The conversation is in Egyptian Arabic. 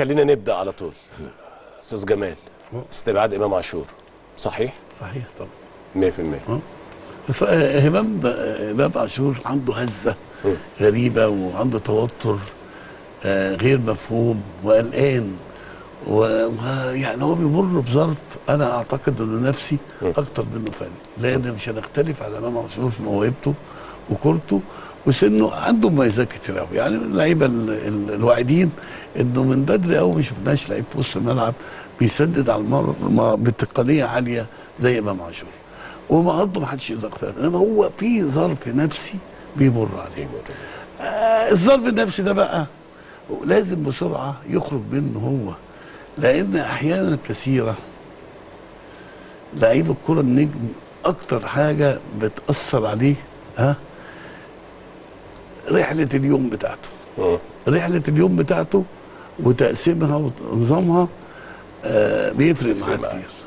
خلينا نبدا على طول استاذ جمال استبعاد امام عاشور صحيح صحيح طبعا 100% ف- همام امام عاشور عنده هزه غريبه وعنده توتر آه، غير مفهوم وقلقان و- ويعني هو بيمر بظرف انا اعتقد انه نفسي اكتر منه فني لان مش هنختلف على امام عاشور في موهبته وكورته وسنه عنده مميزات كتير قوي يعني من اللعيبه ال- ال- الواعدين انه من بدري قوي ما شفناش لعيب في وسط الملعب بيسدد على المرمى بتقنيه عاليه زي امام عاشور ومهارته ما حدش يقدر يختار انما هو في ظرف نفسي بيمر عليه آه الظرف النفسي ده بقى لازم بسرعه يخرج منه هو لان احيانا كثيره لعيب الكره النجم اكتر حاجه بتاثر عليه ها رحله اليوم بتاعته مم. رحله اليوم بتاعته وتقسيمها ونظامها آه بيفرق معاه معاه. كتير